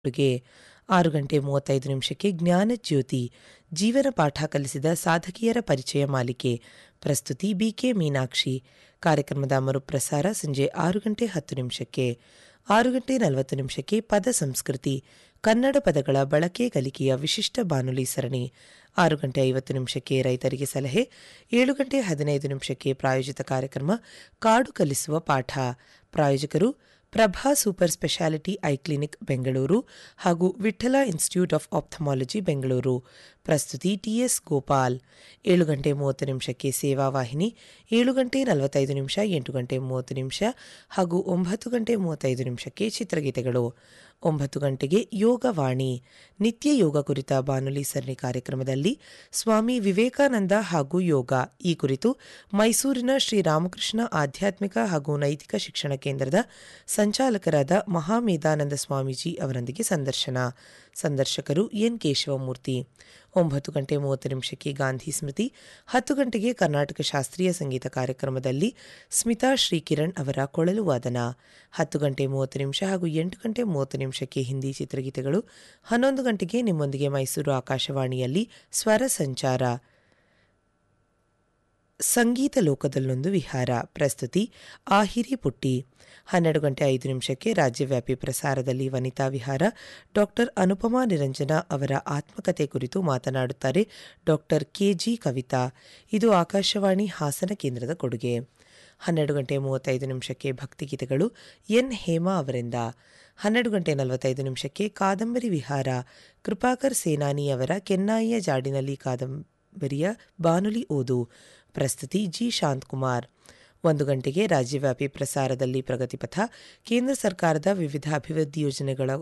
ಗೆ ಆರು ಗಂಟೆ ಮೂವತ್ತೈದು ನಿಮಿಷಕ್ಕೆ ಜ್ಞಾನಜ್ಯೋತಿ ಜೀವನ ಪಾಠ ಕಲಿಸಿದ ಸಾಧಕಿಯರ ಪರಿಚಯ ಮಾಲಿಕೆ ಪ್ರಸ್ತುತಿ ಬಿಕೆ ಮೀನಾಕ್ಷಿ ಕಾರ್ಯಕ್ರಮದ ಮರುಪ್ರಸಾರ ಸಂಜೆ ಆರು ಗಂಟೆ ಹತ್ತು ನಿಮಿಷಕ್ಕೆ ಆರು ಗಂಟೆ ನಲವತ್ತು ನಿಮಿಷಕ್ಕೆ ಪದ ಸಂಸ್ಕೃತಿ ಕನ್ನಡ ಪದಗಳ ಬಳಕೆ ಕಲಿಕೆಯ ವಿಶಿಷ್ಟ ಬಾನುಲಿ ಸರಣಿ ಆರು ಗಂಟೆ ಐವತ್ತು ನಿಮಿಷಕ್ಕೆ ರೈತರಿಗೆ ಸಲಹೆ ಏಳು ಗಂಟೆ ಹದಿನೈದು ನಿಮಿಷಕ್ಕೆ ಪ್ರಾಯೋಜಿತ ಕಾರ್ಯಕ್ರಮ ಕಾಡು ಕಲಿಸುವ ಪಾಠ ಪ್ರಾಯೋಜಕರು Prabha super speciality eye clinic Bengaluru ಹಾಗೂ Vittala institute of ophthalmology Bengaluru ಪ್ರಸ್ತುತಿ ಟಿಎಸ್ ಗೋಪಾಲ್ ಏಳು ಗಂಟೆ ಮೂವತ್ತು ನಿಮಿಷಕ್ಕೆ ಸೇವಾ ವಾಹಿನಿ ಏಳು ಗಂಟೆ ನಲವತ್ತೈದು ನಿಮಿಷ ಎಂಟು ಗಂಟೆ ಮೂವತ್ತು ನಿಮಿಷ ಹಾಗೂ ಒಂಬತ್ತು ಗಂಟೆ ಮೂವತ್ತೈದು ನಿಮಿಷಕ್ಕೆ ಚಿತ್ರಗೀತೆಗಳು ಒಂಬತ್ತು ಗಂಟೆಗೆ ಯೋಗವಾಣಿ ನಿತ್ಯ ಯೋಗ ಕುರಿತ ಬಾನುಲಿ ಸರಣಿ ಕಾರ್ಯಕ್ರಮದಲ್ಲಿ ಸ್ವಾಮಿ ವಿವೇಕಾನಂದ ಹಾಗೂ ಯೋಗ ಈ ಕುರಿತು ಮೈಸೂರಿನ ಶ್ರೀರಾಮಕೃಷ್ಣ ಆಧ್ಯಾತ್ಮಿಕ ಹಾಗೂ ನೈತಿಕ ಶಿಕ್ಷಣ ಕೇಂದ್ರದ ಸಂಚಾಲಕರಾದ ಮಹಾಮೇಧಾನಂದ ಸ್ವಾಮೀಜಿ ಅವರೊಂದಿಗೆ ಸಂದರ್ಶನ ಸಂದರ್ಶಕರು ಎನ್ ಕೇಶವಮೂರ್ತಿ ಒಂಬತ್ತು ಗಂಟೆ ಮೂವತ್ತು ನಿಮಿಷಕ್ಕೆ ಗಾಂಧಿ ಸ್ಮೃತಿ ಹತ್ತು ಗಂಟೆಗೆ ಕರ್ನಾಟಕ ಶಾಸ್ತ್ರೀಯ ಸಂಗೀತ ಕಾರ್ಯಕ್ರಮದಲ್ಲಿ ಸ್ಮಿತಾ ಶ್ರೀಕಿರಣ್ ಅವರ ಕೊಳಲು ವಾದನ ಹತ್ತು ಗಂಟೆ ಮೂವತ್ತು ನಿಮಿಷ ಹಾಗೂ ಎಂಟು ಗಂಟೆ ಮೂವತ್ತು ನಿಮಿಷಕ್ಕೆ ಹಿಂದಿ ಚಿತ್ರಗೀತೆಗಳು ಹನ್ನೊಂದು ಗಂಟೆಗೆ ನಿಮ್ಮೊಂದಿಗೆ ಮೈಸೂರು ಆಕಾಶವಾಣಿಯಲ್ಲಿ ಸ್ವರ ಸಂಚಾರ ಸಂಗೀತ ಲೋಕದಲ್ಲೊಂದು ವಿಹಾರ ಪ್ರಸ್ತುತಿ ಆಹಿರಿ ಪುಟ್ಟಿ ಹನ್ನೆರಡು ಗಂಟೆ ಐದು ನಿಮಿಷಕ್ಕೆ ರಾಜ್ಯವ್ಯಾಪಿ ಪ್ರಸಾರದಲ್ಲಿ ವನಿತಾ ವಿಹಾರ ಡಾಕ್ಟರ್ ಅನುಪಮಾ ನಿರಂಜನ ಅವರ ಆತ್ಮಕತೆ ಕುರಿತು ಮಾತನಾಡುತ್ತಾರೆ ಡಾಕ್ಟರ್ ಕೆಜಿ ಕವಿತಾ ಇದು ಆಕಾಶವಾಣಿ ಹಾಸನ ಕೇಂದ್ರದ ಕೊಡುಗೆ ಹನ್ನೆರಡು ಗಂಟೆ ಮೂವತ್ತೈದು ನಿಮಿಷಕ್ಕೆ ಭಕ್ತಿಗೀತೆಗಳು ಎನ್ ಹೇಮಾ ಅವರಿಂದ ಹನ್ನೆರಡು ಗಂಟೆ ನಲವತ್ತೈದು ನಿಮಿಷಕ್ಕೆ ಕಾದಂಬರಿ ವಿಹಾರ ಕೃಪಾಕರ್ ಸೇನಾನಿ ಅವರ ಕೆನ್ನಾಯಿಯ ಜಾಡಿನಲ್ಲಿ ಕಾದಂಬರಿಯ ಬಾನುಲಿ ಓದು ಪ್ರಸ್ತುತಿ ಜಿ ಶಾಂತಕುಮಾರ್ ಒಂದು ಗಂಟೆಗೆ ರಾಜ್ಯವ್ಯಾಪಿ ಪ್ರಸಾರದಲ್ಲಿ ಪ್ರಗತಿಪಥ ಕೇಂದ್ರ ಸರ್ಕಾರದ ವಿವಿಧ ಅಭಿವೃದ್ಧಿ ಯೋಜನೆಗಳ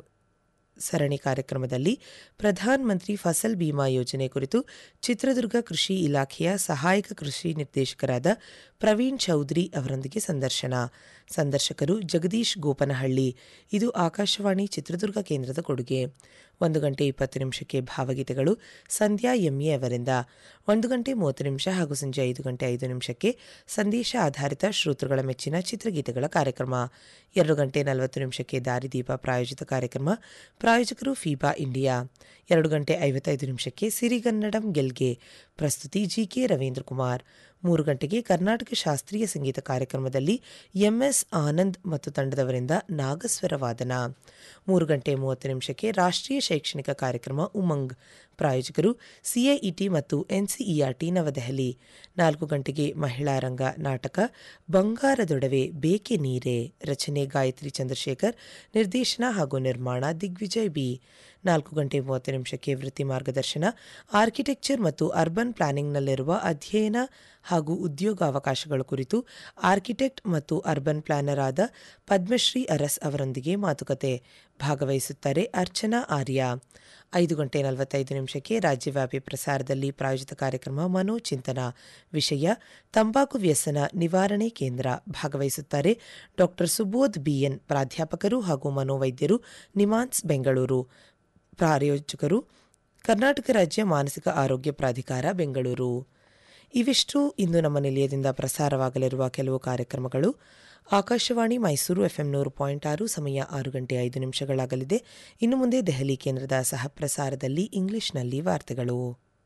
ಸರಣಿ ಕಾರ್ಯಕ್ರಮದಲ್ಲಿ ಪ್ರಧಾನ ಮಂತ್ರಿ ಫಸಲ್ ಬಿಮಾ ಯೋಜನೆ ಕುರಿತು ಚಿತ್ರದುರ್ಗ ಕೃಷಿ ಇಲಾಖೆಯ ಸಹಾಯಕ ಕೃಷಿ ನಿರ್ದೇಶಕರಾದ ಪ್ರವೀಣ್ ಚೌಧರಿ ಅವರೊಂದಿಗೆ ಸಂದರ್ಶನ ಸಂದರ್ಶಕರು ಜಗದೀಶ್ ಗೋಪನಹಳ್ಳಿ ಇದು ಆಕಾಶವಾಣಿ ಚಿತ್ರದುರ್ಗ ಕೇಂದ್ರದ ಕೊಡುಗೆ ಒಂದು ಗಂಟೆ ಇಪ್ಪತ್ತು ನಿಮಿಷಕ್ಕೆ ಭಾವಗೀತೆಗಳು ಸಂಧ್ಯಾ ಎಂಎ ಅವರಿಂದ ಒಂದು ಗಂಟೆ ಮೂವತ್ತು ನಿಮಿಷ ಹಾಗೂ ಸಂಜೆ ಐದು ಗಂಟೆ ಐದು ನಿಮಿಷಕ್ಕೆ ಸಂದೇಶ ಆಧಾರಿತ ಶ್ರೋತೃಗಳ ಮೆಚ್ಚಿನ ಚಿತ್ರಗೀತೆಗಳ ಕಾರ್ಯಕ್ರಮ ಎರಡು ಗಂಟೆ ನಲವತ್ತು ನಿಮಿಷಕ್ಕೆ ದಾರಿದೀಪ ಪ್ರಾಯೋಜಿತ ಕಾರ್ಯಕ್ರಮ ಪ್ರಾಯೋಜಕರು ಫೀಬಾ ಇಂಡಿಯಾ ಎರಡು ಗಂಟೆ ಐವತ್ತೈದು ನಿಮಿಷಕ್ಕೆ ಸಿರಿಗನ್ನಡಂ ಗೆಲ್ಗೆ ಪ್ರಸ್ತುತಿ ಜಿಕೆ ರವೀಂದ್ರ ಕುಮಾರ್ ಮೂರು ಗಂಟೆಗೆ ಕರ್ನಾಟಕ ಶಾಸ್ತ್ರೀಯ ಸಂಗೀತ ಕಾರ್ಯಕ್ರಮದಲ್ಲಿ ಎಂಎಸ್ ಆನಂದ್ ಮತ್ತು ತಂಡದವರಿಂದ ನಾಗಸ್ವರ ವಾದನ ಮೂರು ಗಂಟೆ ಮೂವತ್ತು ನಿಮಿಷಕ್ಕೆ ರಾಷ್ಟ್ರೀಯ ಶೈಕ್ಷಣಿಕ ಕಾರ್ಯಕ್ರಮ ಉಮಂಗ್ ಪ್ರಾಯೋಜಕರು ಸಿಐಇಟಿ ಮತ್ತು ಎನ್ಸಿಇಆರ್ಟಿ ನವದೆಹಲಿ ನಾಲ್ಕು ಗಂಟೆಗೆ ಮಹಿಳಾ ರಂಗ ನಾಟಕ ಬಂಗಾರದೊಡವೆ ಬೇಕೆ ನೀರೆ ರಚನೆ ಗಾಯತ್ರಿ ಚಂದ್ರಶೇಖರ್ ನಿರ್ದೇಶನ ಹಾಗೂ ನಿರ್ಮಾಣ ದಿಗ್ವಿಜಯ್ ಬಿ ನಾಲ್ಕು ಗಂಟೆ ಮೂವತ್ತು ನಿಮಿಷಕ್ಕೆ ವೃತ್ತಿ ಮಾರ್ಗದರ್ಶನ ಆರ್ಕಿಟೆಕ್ಚರ್ ಮತ್ತು ಅರ್ಬನ್ ಪ್ಲಾನಿಂಗ್ನಲ್ಲಿರುವ ಅಧ್ಯಯನ ಹಾಗೂ ಉದ್ಯೋಗಾವಕಾಶಗಳ ಕುರಿತು ಆರ್ಕಿಟೆಕ್ಟ್ ಮತ್ತು ಅರ್ಬನ್ ಪ್ಲಾನರ್ ಆದ ಪದ್ಮಶ್ರೀ ಅರಸ್ ಅವರೊಂದಿಗೆ ಮಾತುಕತೆ ಭಾಗವಹಿಸುತ್ತಾರೆ ಅರ್ಚನಾ ಆರ್ಯ ಐದು ಗಂಟೆ ನಲವತ್ತೈದು ನಿಮಿಷಕ್ಕೆ ರಾಜ್ಯವ್ಯಾಪಿ ಪ್ರಸಾರದಲ್ಲಿ ಪ್ರಾಯೋಜಿತ ಕಾರ್ಯಕ್ರಮ ಮನೋಚಿಂತನ ವಿಷಯ ತಂಬಾಕು ವ್ಯಸನ ನಿವಾರಣೆ ಕೇಂದ್ರ ಭಾಗವಹಿಸುತ್ತಾರೆ ಡಾಕ್ಟರ್ ಸುಬೋಧ್ ಬಿಎನ್ ಪ್ರಾಧ್ಯಾಪಕರು ಹಾಗೂ ಮನೋವೈದ್ಯರು ನಿಮಾನ್ಸ್ ಬೆಂಗಳೂರು ಪ್ರಾಯೋಜಕರು ಕರ್ನಾಟಕ ರಾಜ್ಯ ಮಾನಸಿಕ ಆರೋಗ್ಯ ಪ್ರಾಧಿಕಾರ ಬೆಂಗಳೂರು ಇವಿಷ್ಟು ಇಂದು ನಮ್ಮ ನಿಲಯದಿಂದ ಪ್ರಸಾರವಾಗಲಿರುವ ಕೆಲವು ಕಾರ್ಯಕ್ರಮಗಳು ಆಕಾಶವಾಣಿ ಮೈಸೂರು ಎಫ್ಎಂ ನೂರು ಪಾಯಿಂಟ್ ಆರು ಸಮಯ ಆರು ಗಂಟೆ ಐದು ನಿಮಿಷಗಳಾಗಲಿದೆ ಇನ್ನು ಮುಂದೆ ದೆಹಲಿ ಕೇಂದ್ರದ ಸಹ ಪ್ರಸಾರದಲ್ಲಿ ಇಂಗ್ಲಿಷ್ನಲ್ಲಿ ವಾರ್ತೆಗಳು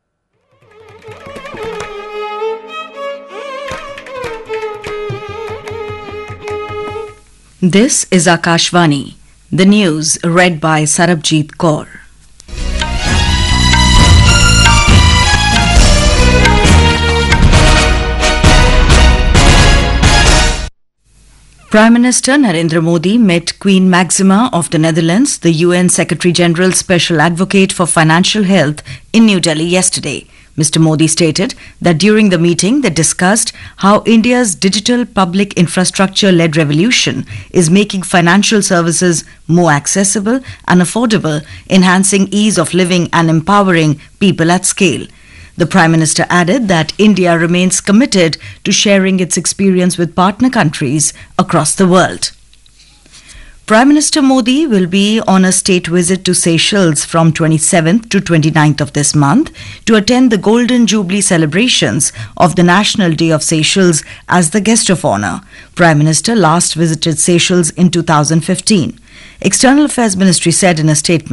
This is Akashvani. The news read by Sarabjit Kaur. Prime Minister Narendra Modi met Queen Maxima of the Netherlands, the UN Secretary General's Special Advocate for Financial Health, in New Delhi yesterday. Mr. Modi stated that during the meeting they discussed how India's digital public infrastructure led revolution is making financial services more accessible and affordable, enhancing ease of living and empowering people at scale. The Prime Minister added that India remains committed to sharing its experience with partner countries across the world. Prime Minister Modi will be on a state visit to Seychelles from 27th to 29th of this month to attend the Golden Jubilee celebrations of the National Day of Seychelles as the guest of honor. Prime Minister last visited Seychelles in 2015. External Affairs Ministry said in a statement